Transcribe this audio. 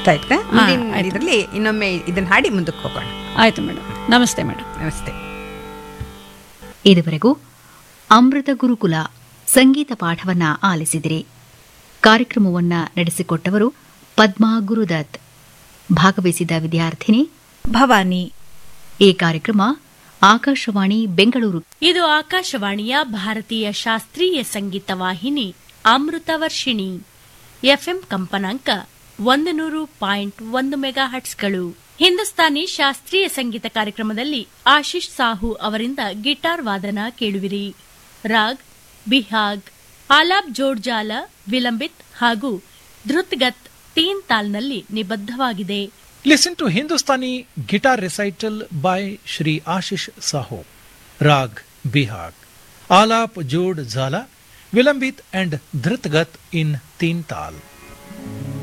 ಗೊತ್ತಾಯ್ತಾ ಮುಂದಿನ ಆಯ್ತು. ಇದರಲ್ಲಿ ಇನ್ನೊಮ್ಮೆ ಇದನ್ನ ಹಾಡಿ ಮುಂದಕ್ಕೆ ಹೋಗೋಣ ಆಯ್ತು ಮೇಡಮ್ ನಮಸ್ತೆ ಮೇಡಮ್ ನಮಸ್ತೆ ಇದುವರೆಗೂ ಅಮೃತ ಗುರುಕುಲ ಸಂಗೀತ ಪಾಠವನ್ನ ಆಲಿಸಿದಿರಿ ಕಾರ್ಯಕ್ರಮವನ್ನ ನಡೆಸಿಕೊಟ್ಟವರು ಪದ್ಮಾ ಗುರುದತ್ ಭಾಗವಹಿಸಿದ ವಿದ್ಯಾರ್ಥಿನಿ ಭವಾನಿ ಈ ಕಾರ್ಯಕ್ರಮ ಆಕಾಶವಾಣಿ ಬೆಂಗಳೂರು ಇದು ಆಕಾಶವಾಣಿಯ ಭಾರತೀಯ ಶಾಸ್ತ್ರೀಯ ಸಂಗೀತ ವಾಹಿನಿ ಅಮೃತ ವರ್ಷಿಣಿ ಎಫ್ಎಂ ಕಂಪನಾಂಕ ಒಂದು ನೂರು ಪಾಯಿಂಟ್ ಒಂದು ಮೆಗಾ ಹಟ್ಸ್ಗಳು ಹಿಂದೂಸ್ತಾನಿ ಶಾಸ್ತ್ರೀಯ ಸಂಗೀತ ಕಾರ್ಯಕ್ರಮದಲ್ಲಿ ಆಶೀಶ್ ಸಾಹು ಅವರಿಂದ ಗಿಟಾರ್ ವಾದನ ಕೇಳುವಿರಿ ರಾಗ್ ಬಿಹಾಗ್ ಆಲಾಬ್ ಜೋಡ್ಜಾಲ ವಿಲಂಬಿತ್ ಹಾಗೂ ಧೃತ್ಗತ್ ತೀನ್ ತಾಲ್ನಲ್ಲಿ ನಿಬದ್ಧವಾಗಿದೆ Listen to Hindustani guitar recital by Shri Ashish Saho. Rag Bihag. Alap Jod Zala, Vilambit and Dhritgat in Teen Tal.